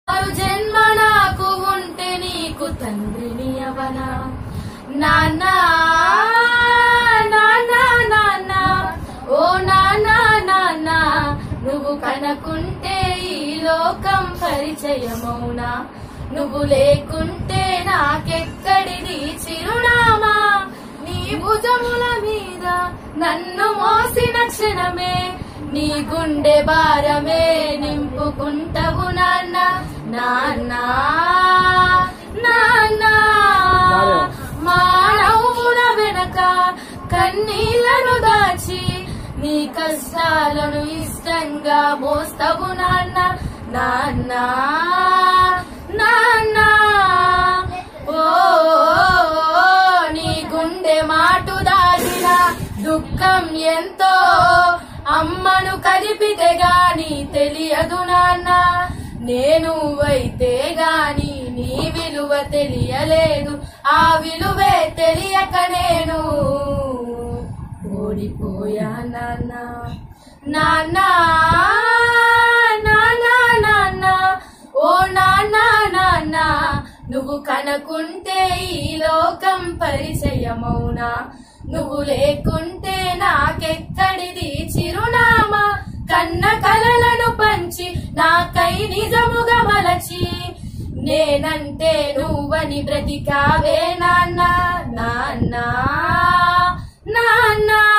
ఆరు జన్మ నాకు ఉంటే నీకు తండ్రిని అవనా నాన్నా నాన్నా నాన్నా ఓ నాన్నా నాన్నా నువ్వు కనకుంటే ఈ లోకం పరిచయమౌనా నువ్వు లేకుంటే నాకెక్కడిది చిరునామా నీ భుజముల మీద నన్ను మోసిన క్షణమే నీ గుండె భారమే నింపుకుంటవు నాన్న నాన్న నాన్న మానవుల వెనక కన్నీళ్లను దాచి నీ కష్టాలను ఇష్టంగా మోస్తవు నాన్న నాన్న నాన్న ఓ నీ గుండె మాటు దాచిన దుఃఖం ఎంతో అమ్మను కలిపితే గాని తెలియదు నాన్న నేను అయితే గాని నీ విలువ తెలియలేదు ఆ విలువే తెలియక నేను ఓడిపోయా నాన్న నాన్న నాన్న నాన్న ఓ నాన్న నాన్న నువ్వు కనకుంటే ఈ లోకం పరిచయమౌనా నువ్వు లేకుంటే నాకెక్కడిది చిరునామా కన్న కలలను పంచి నాకై నిజముగా మలచి నేనంటే నువ్వని బ్రతికావే నాన్న నాన్న నాన్న